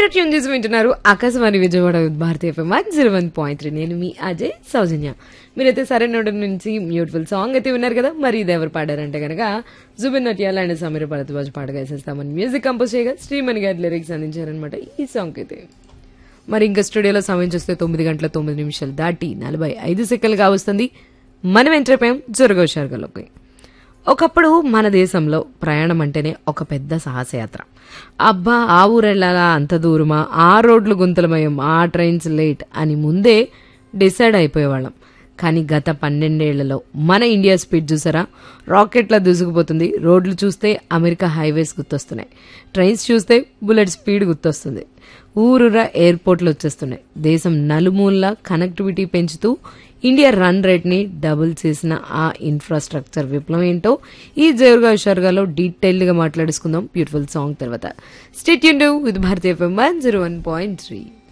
మీరు ట్యూన్ చేసి వింటున్నారు Akashvani Vijayawada with Bharatiya FM one zero one point three నేను మీ అజయ్ సౌజన్య మీరైతే సరైన నుంచి బ్యూటిఫుల్ సాంగ్ అయితే విన్నారు కదా మరి ఇది ఎవరు పాడారంటే కనుక జుబిన్ నటియాల అండ్ సమీర భరద్వాజ్ పాటగా వేసేస్తామని మ్యూజిక్ కంపోజ్ చేయగా శ్రీమణి గారి లిరిక్స్ అందించారనమాట ఈ సాంగ్ అయితే మరి ఇంకా స్టూడియోలో సమయం చూస్తే తొమ్మిది గంటల తొమ్మిది నిమిషాలు దాటి నలభై ఐదు సెకండ్లుగా వస్తుంది మనం ఎంటర్పోయాం జరగోషార్గలోకి ఒకప్పుడు మన దేశంలో ప్రయాణం అంటేనే ఒక పెద్ద సాహసయాత్ర అబ్బా ఆ ఊరెళ్ళాలా అంత దూరమా ఆ రోడ్లు గుంతలమయం ఆ ట్రైన్స్ లేట్ అని ముందే డిసైడ్ అయిపోయేవాళ్ళం కానీ గత పన్నెండేళ్లలో మన ఇండియా స్పీడ్ చూసారా రాకెట్లా దూసుకుపోతుంది రోడ్లు చూస్తే అమెరికా హైవేస్ గుర్తొస్తున్నాయి ట్రైన్స్ చూస్తే బుల్లెట్ స్పీడ్ గుర్తొస్తుంది ఊరురా ఎయిర్పోర్ట్లు వచ్చేస్తున్నాయి దేశం నలుమూలలా కనెక్టివిటీ పెంచుతూ ఇండియా రన్ రేట్ ని డబుల్ చేసిన ఆ ఇన్ఫ్రాస్ట్రక్చర్ విప్లవం ఏంటో ఈ జోరుగా హుషారుగాలో డీటెయిల్ గా మాట్లాడుకుందాం బ్యూటిఫుల్ సాంగ్ తర్వాత స్టేట్ యూన్ with Bharatiya FM one zero one point three